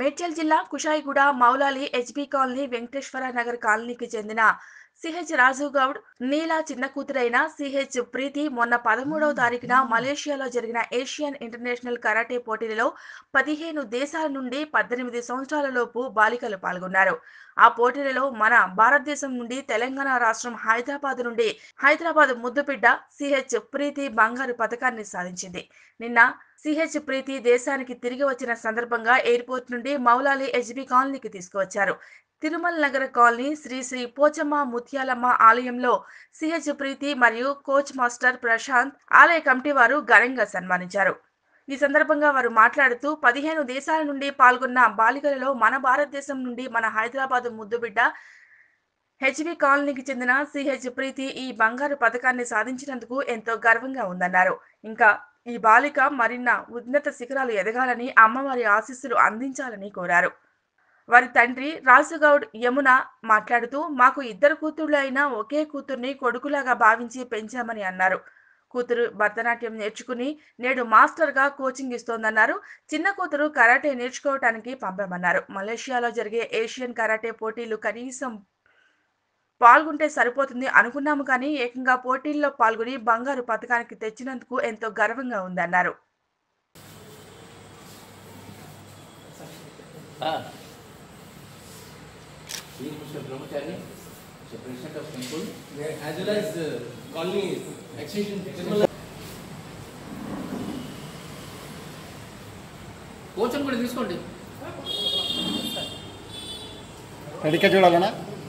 మేడ్చల్ జిల్లా Kushaiguda Moulali HB colony Venkateswara Nagar కాలనీకి చెందిన సిహెచ్ రాజు గౌడ్ నీలా చిన్న కూతురైన సిహెచ్ ప్రీతి మొన్న పదమూడవ తారీఖున మలేషియాలో జరిగిన ఏషియన్ ఇంటర్నేషనల్ కరాటే పోటీలలో పదిహేను దేశాల నుండి పద్దెనిమిది సంవత్సరాల లోపు బాలికలు పాల్గొన్నారు ఆ పోటీలలో మన భారతదేశం నుండి తెలంగాణ రాష్ట్రం హైదరాబాద్ నుండి హైదరాబాద్ ముద్దుబిడ్డ సిహెచ్ ప్రీతి బంగారు పథకాన్ని సాధించింది నిన్న సిహెచ్ ప్రీతి దేశానికి తిరిగి వచ్చిన సందర్భంగా ఎయిర్పోర్ట్ నుండి మౌలాలి హెచ్బి కాలనీకి తీసుకువచ్చారు తిరుమల నగర కాలనీ శ్రీ శ్రీ పోచమ్మ ముత్యాలమ్మ ఆలయంలో సిహెచ్ ప్రీతి మరియు కోచ్ మాస్టర్ ప్రశాంత్ ఆలయ కమిటీ వారు ఘనంగా సన్మానించారు ఈ సందర్భంగా వారు మాట్లాడుతూ పదిహేను దేశాల నుండి పాల్గొన్న బాలికలలో మన భారతదేశం నుండి మన హైదరాబాద్ ముద్దుబిడ్డ హెచ్వి కాలనీకి చెందిన సిహెచ్ ప్రీతి ఈ బంగారు పథకాన్ని సాధించినందుకు ఎంతో గర్వంగా ఉందన్నారు ఇంకా ఈ బాలిక మరిన్న ఉన్నత శిఖరాలు ఎదగాలని అమ్మవారి ఆశీస్సులు అందించాలని కోరారు వారి తండ్రి రాజుగౌడ్ యమున మాట్లాడుతూ మాకు ఇద్దరు కూతుళ్ళు అయినా ఒకే కూతుర్ని కొడుకులాగా భావించి పెంచామని అన్నారు కూతురు భరతనాట్యం నేర్చుకుని నేడు మాస్టర్గా కోచింగ్ ఇస్తోందన్నారు చిన్న కూతురు కరాటే నేర్చుకోవటానికి పంపామన్నారు మలేషియాలో జరిగే ఏషియన్ కరాటే పోటీలు కనీసం పాల్గొంటే సరిపోతుంది అనుకున్నాము కానీ ఏకంగా పోటీల్లో పాల్గొని బంగారు పథకానికి తెచ్చినందుకు ఎంతో గర్వంగా ఉందన్నారు He is Mr. Brahmachari, the president of temple. as well as uh, colony extension Tirumala. కోచం కూడా తీసుకోండి ఎడికే చూడాలనా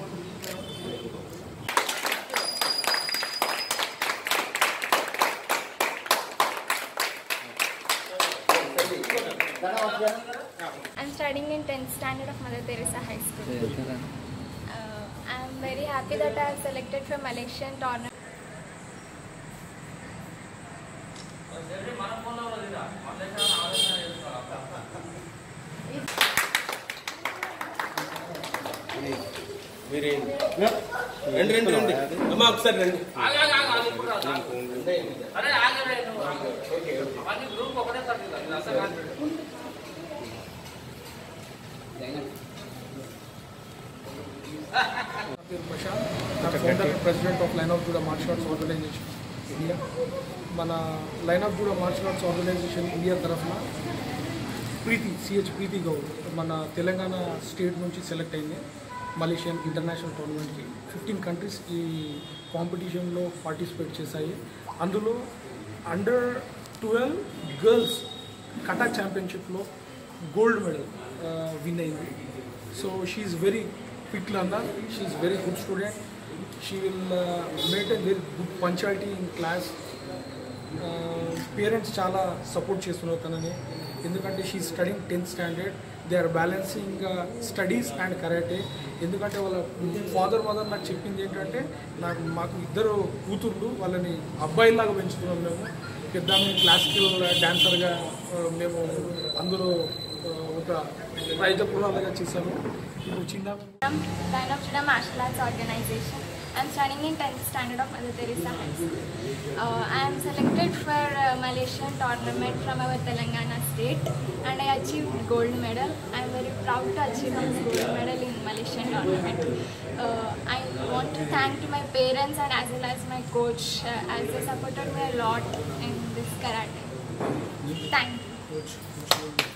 I'm studying in 10th standard of Mother Teresa High School. Uh, I'm very happy that I have selected for Malaysian tournament. రండి రండి రండి అమ్మా ఒకసారి రండి పేరు ప్రశాంత్ నా founder and president of line of judo martial arts organisation India మన line of judo martial arts organisation India తరఫున ప్రీతి సిహెచ్ ప్రీతి గౌడ్ మన తెలంగాణ స్టేట్ నుంచి సెలెక్ట్ అయింది మలేషియన్ ఇంటర్నేషనల్ టోర్నమెంట్కి ఫిఫ్టీన్ కంట్రీస్ ఈ కాంపిటీషన్లో పార్టిసిపేట్ చేశాయి అందులో అండర్ ట్వెల్వ్ గర్ల్స్ కటా ఛాంపియన్షిప్లో గోల్డ్ మెడల్ విన్ అయింది so she's very quick learner she's very good student she will maintain very good punctuality in class parents చాలా support చేస్తున్నారు తనని ఎందుకంటే she studying tenth standard they are balancing studies and karate ఎందుకంటే వాళ్ళ father mother నాకు చెప్పింది ఏంటంటే నాకు మాకు ఇద్దరు కూతుర్లు వాళ్ళని అబ్బాయిలాగా పెంచుతున్నాం మేము పెద్ద క్లాసికల్ డాన్సర్గా మేము అందులో ఆ, ఒక రైతపురాలుగా చేశాము ఇప్పుడు చిన్న From Line of Judah Martial Arts Organization. I'm studying in 10th standard of Mother Teresa High School. Uh, I am selected for uh, Malaysian tournament from our Telangana state and I achieved gold medal. I am very proud to achieve this gold medal in Malaysian tournament. Uh, I want to thank to my parents and as well as my coach uh, as they supported me a lot in this karate. Thank you. Coach